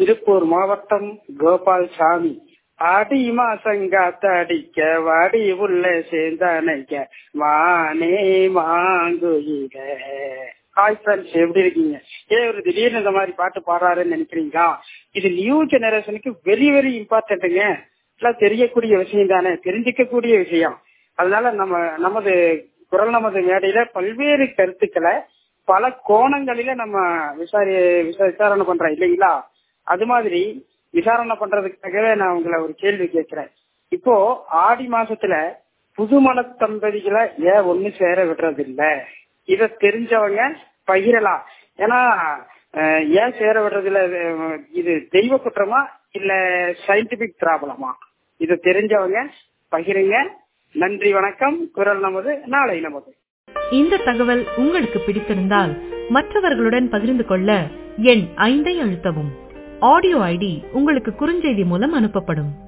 திருப்பூர் மாவட்டம் கோபால் சாமி ஆடி மாசங்காத்த அடிக்க வாடி உள்ள சேர்ந்து அணைக்க மானே மாங்குயில ஹாய் ஃப்ரெண்ட்ஸ் எப்படி இருக்கீங்க ஏன் ஒரு திடீர்னு இந்த மாதிரி பாட்டு பாடுறாருன்னு நினைக்கிறீங்களா இது நியூ ஜெனரேஷனுக்கு வெரி வெரி இம்பார்ட்டன்ட்டுங்க எல்லாம் தெரியக்கூடிய விஷயம் தானே தெரிஞ்சுக்கக்கூடிய விஷயம் அதனால நம்ம நமது குரல் நமது மேடையில பல்வேறு கருத்துக்களை பல கோணங்களில நம்ம விசாரி விசாரணை பண்றோம் இல்லைங்களா அது மாதிரி விசாரணை பண்றதுக்காகவே நான் உங்களை ஒரு கேள்வி கேட்கிறேன் இப்போ ஆடி மாசத்துல புதுமண தம்பதிகளை ஏன் ஒண்ணு சேர விடுறது இல்ல இத தெரிஞ்சவங்க பகிரலாம் ஏன்னா ஏன் சேர விடுறது இல்ல இது தெய்வ குற்றமா இல்ல சயின்டிபிக் ப்ராப்ளமா இத தெரிஞ்சவங்க பகிருங்க நன்றி வணக்கம் குரல் நமது நாளை நமது இந்த தகவல் உங்களுக்கு பிடித்திருந்தால் மற்றவர்களுடன் பகிர்ந்து கொள்ள எண் ஐந்தை அழுத்தவும் ஆடியோ ஐடி உங்களுக்கு குறுஞ்செய்தி மூலம் அனுப்பப்படும்